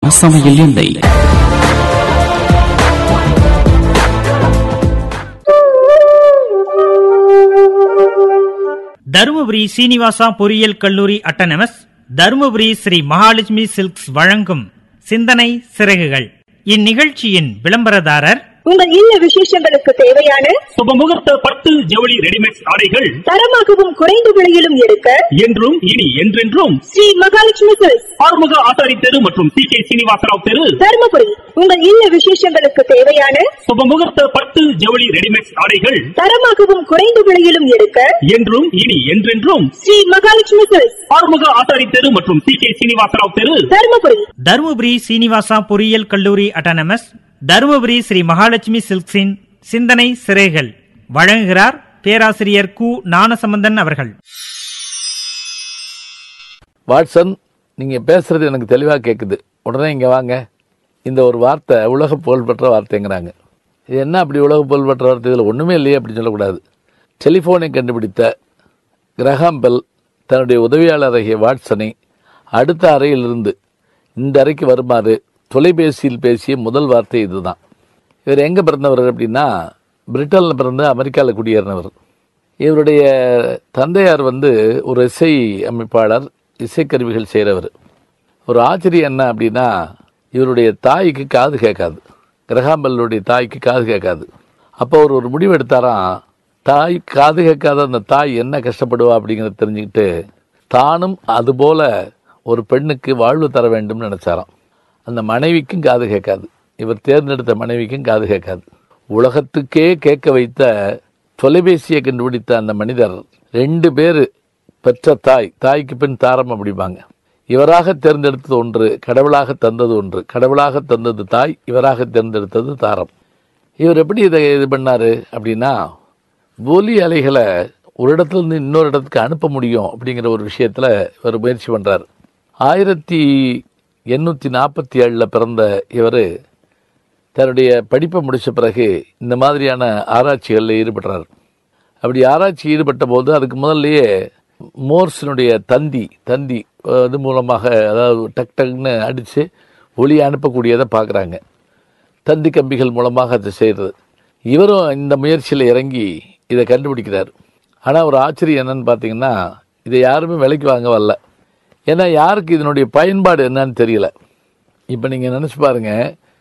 சமையல் எண்ணெய் தருமபுரி சீனிவாசா பொறியியல் கல்லூரி அட்டனமஸ் தருமபுரி ஸ்ரீ மகாலட்சுமி சில்க்ஸ் வழங்கும் சிந்தனை சிறகுகள் இந்நிகழ்ச்சியின் விளம்பரதாரர் உங்கள் இல்ல விசேஷங்களுக்கு தேவையான சுபமுகூர்த்த பட்டு ஜவுளி ரெடிமேட் ஆடைகள் தரமாகவும் குறைந்த விலையிலும் எடுக்க என்றும் இனி என்றென்றும் ஸ்ரீ மகாலட்சுமி சில்க்ஸ் ஆறுமுக ஆசாரி தெரு மற்றும் சி கே சீனிவாசராவ் தெரு தருமபுரி உங்கள் இல்ல விசேஷங்களுக்கு தேவையான சுபமுகூர்த்த பட்டு ஜவுளி ரெடிமேட் ஆடைகள் தரமாகவும் குறைந்த விலையிலும் எடுக்க என்றும் இனி என்றென்றும் ஸ்ரீ மகாலட்சுமி சில்க்ஸ் ஆறுமுக ஆசாரி தெரு மற்றும் சி கே சீனிவாசராவ் தெரு தருமபுரி தருமபுரி சீனிவாசா பொறியியல் கல்லூரி அட்டானமஸ் தருமபுரி ஸ்ரீ மகாலட்சுமி சில்க்ஸின் சிந்தனை சிறைகள் வழங்குகிறார் பேராசிரியர் கு ஞானசம்பந்தன் அவர்கள் வாட்சன் நீங்கள் பேசுறது எனக்கு தெளிவாக கேட்குது உடனே இங்கே வாங்க இந்த ஒரு வார்த்தை உலக புகழ்பெற்ற வார்த்தைங்கிறாங்க இது என்ன அப்படி உலக புகழ்பெற்ற வார்த்தை இதில் ஒன்றுமே இல்லையே அப்படின்னு சொல்லக்கூடாது டெலிஃபோனை கண்டுபிடித்த கிரஹாம் பெல் தன்னுடைய உதவியாளராகிய வாட்சனை அடுத்த அறையிலிருந்து இந்த அறைக்கு வருமாறு தொலைபேசியில் பேசிய முதல் வார்த்தை இதுதான் இவர் எங்கே பிறந்தவர் அப்படின்னா பிரிட்டனில் பிறந்து அமெரிக்காவில் குடியேறினவர் இவருடைய தந்தையார் வந்து ஒரு இசை அமைப்பாளர் இசைக்கருவிகள் செய்கிறவர் ஒரு ஆச்சரியம் என்ன அப்படின்னா இவருடைய தாய்க்கு காது கேட்காது கிரகாம்பல்லுடைய தாய்க்கு காது கேட்காது அப்போ அவர் ஒரு முடிவு எடுத்தாராம் தாய் காது கேட்காத அந்த தாய் என்ன கஷ்டப்படுவா அப்படிங்கிறத தெரிஞ்சுக்கிட்டு தானும் அதுபோல ஒரு பெண்ணுக்கு வாழ்வு தர வேண்டும்னு நினைச்சாராம் அந்த மனைவிக்கும் காது கேட்காது இவர் தேர்ந்தெடுத்த மனைவிக்கும் காது கேட்காது உலகத்துக்கே கேட்க வைத்த தொலைபேசியை கண்டுபிடித்த அந்த மனிதர் ரெண்டு பேர் பெற்ற தாய் தாய்க்கு பின் தாரம் அப்படிம்பாங்க இவராக தேர்ந்தெடுத்தது ஒன்று கடவுளாக தந்தது ஒன்று கடவுளாக தந்தது தாய் இவராக தேர்ந்தெடுத்தது தாரம் இவர் எப்படி இதை இது பண்ணாரு அப்படின்னா ஒலி அலைகளை ஒரு இடத்துல இருந்து இன்னொரு இடத்துக்கு அனுப்ப முடியும் அப்படிங்கிற ஒரு விஷயத்துல இவர் முயற்சி பண்றாரு ஆயிரத்தி எண்ணூற்றி நாற்பத்தி ஏழில் பிறந்த இவர் தன்னுடைய படிப்பை முடித்த பிறகு இந்த மாதிரியான ஆராய்ச்சிகளில் ஈடுபடுறார் அப்படி ஆராய்ச்சி ஈடுபட்ட போது அதுக்கு முதல்லயே மோர்ஸினுடைய தந்தி தந்தி அஹ், இது மூலமாக அதாவது டக் டக்னு அடித்து ஒளி அனுப்பக்கூடியதை பார்க்குறாங்க தந்தி கம்பிகள் மூலமாக அதை செய்கிறது இவரும் இந்த முயற்சியில் இறங்கி இதை கண்டுபிடிக்கிறார் ஆனால் ஒரு ஆச்சரியம் என்னன்னு பார்த்தீங்கன்னா இதை யாருமே விலைக்கு வாங்க வரல ஏன்னா யாருக்கு இதனுடைய பயன்பாடு என்னன்னு தெரியல இப்போ நீங்கள் நினச்சி பாருங்க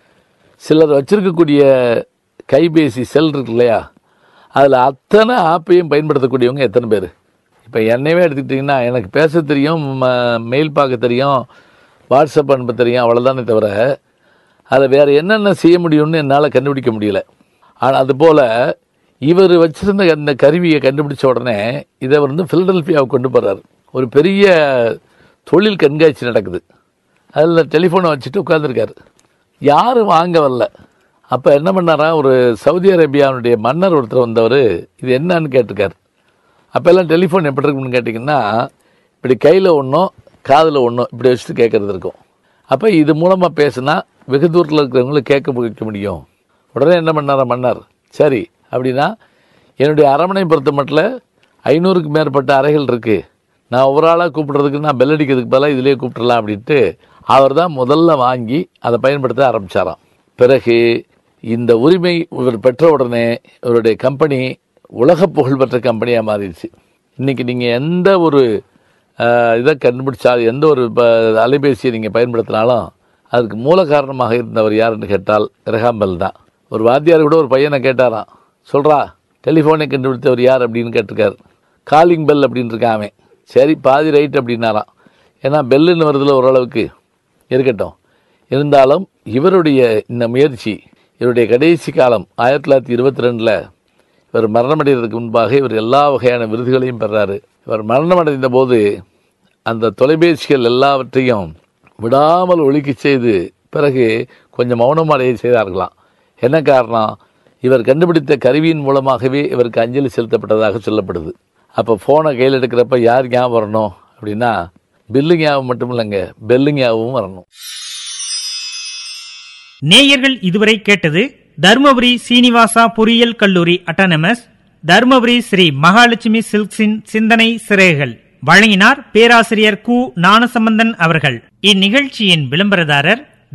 சிலர் வச்சிருக்கக்கூடிய கைபேசி செல் இருக்கு இல்லையா அதில் அத்தனை ஆப்பையும் பயன்படுத்தக்கூடியவங்க எத்தனை பேர் இப்போ என்னையவே எடுத்துக்கிட்டிங்கன்னா எனக்கு பேச தெரியும் ம- மெயில் பார்க்க தெரியும் வாட்ஸ்அப் அனுப்ப தெரியும் அவ்வளோதானே தவிர அதை வேறு என்னென்ன செய்ய முடியும்னு என்னால் கண்டுபிடிக்க முடியல ஆனால் அதுபோல் இவர் வச்சிருந்த அந்த கருவியை கண்டுபிடிச்ச உடனே இதை வந்து ஃபிலடெல்ஃபியாவுக்கு கொண்டு போகிறார் ஒரு பெரிய தொழில் கண்காட்சி நடக்குது அதில் டெலிஃபோனை வச்சுட்டு உட்காந்துருக்காரு யாரும் வாங்க வரல அப்போ என்ன பண்ணாரா ஒரு சவுதி அரேபியாவுடைய மன்னர் ஒருத்தர் வந்தவர் இது என்னன்னு கேட்டிருக்காரு அப்போல்லாம் டெலிஃபோன் எப்படி இருக்கும்னு கேட்டிங்கன்னா இப்படி கையில் ஒன்றும் காதில் ஒன்றும் இப்படி வச்சுட்டு கேட்குறது இருக்கும் அப்போ இது மூலமாக பேசுனா வெகு தூரத்தில் இருக்கிறவங்களும் கேட்க வைக்க முடியும் உடனே என்ன பண்ணாரா மன்னர் சரி அப்படின்னா என்னுடைய அரமனை பொறுத்த மட்டும் ஐநூறுக்கு மேற்பட்ட அறைகள் இருக்குது நான் ஒரு ஆளாக கூப்பிடுறதுக்கு நான் பெல் அடிக்கிறதுக்கு பதிலாக இதிலேயே கூப்பிட்டுறலாம் அப்படின்ட்டு அவர் தான் முதல்ல வாங்கி அதை பயன்படுத்த ஆரம்பிச்சாராம் பிறகு இந்த உரிமை இவர் பெற்ற உடனே இவருடைய கம்பெனி உலக புகழ்பெற்ற கம்பெனியாக மாறிடுச்சு இன்னைக்கு நீங்கள் எந்த ஒரு ஆஹ், இதை கண்டுபிடிச்சாலும் எந்த ஒரு ப- அலைபேசியை நீங்கள் பயன்படுத்தினாலும் அதுக்கு மூல காரணமாக இருந்தவர் யாருன்னு கேட்டால் கிரகாம்பல் தான் ஒரு வாத்தியார் கூட ஒரு பையனை கேட்டாராம் சொல்றா டெலிஃபோனை கண்டுபிடித்தவர் யார் அப்படின்னு கேட்டிருக்காரு காலிங் பெல் அப்படின்னு இருக்கான் அவன் சரி பாதி ரைட் அப்படின்னாராம் ஏன்னா பெல்லுன்னு வருதுல ஓரளவுக்கு இருக்கட்டும் இருந்தாலும் இவருடைய இந்த முயற்சி இவருடைய கடைசி காலம் ஆயிரத்தி தொள்ளாயிரத்தி இருபத்தி ரெண்டில் இவர் மரணமடைகிறதுக்கு முன்பாக இவர் எல்லா வகையான விருதுகளையும் பெறாரு இவர் மரணமடைந்த போது அந்த தொலைபேசிகள் எல்லாவற்றையும் விடாமல் ஒழிக்க செய்து பிறகு கொஞ்சம் மௌனமடைய செய்தார்களாம் என்ன காரணம் இவர் கண்டுபிடித்த கருவியின் மூலமாகவே இவருக்கு அஞ்சலி செலுத்தப்பட்டதாக சொல்லப்படுது அப்போ ஃபோனை கையில் எடுக்கிறப்ப யார் ஞாபகம் வரணும் அப்படின்னா பில்லு ஞாபகம் மட்டும் இல்லைங்க பெல்லு ஞாபகம் வரணும் நேயர்கள் இதுவரை கேட்டது தருமபுரி சீனிவாசா பொறியியல் கல்லூரி அட்டானமஸ் தருமபுரி ஸ்ரீ மகாலட்சுமி சில்க்ஸின் சிந்தனை சிறைகள் வழங்கினார் பேராசிரியர் கு ஞானசம்பந்தன் அவர்கள் இந்நிகழ்ச்சியின் விளம்பரதாரர்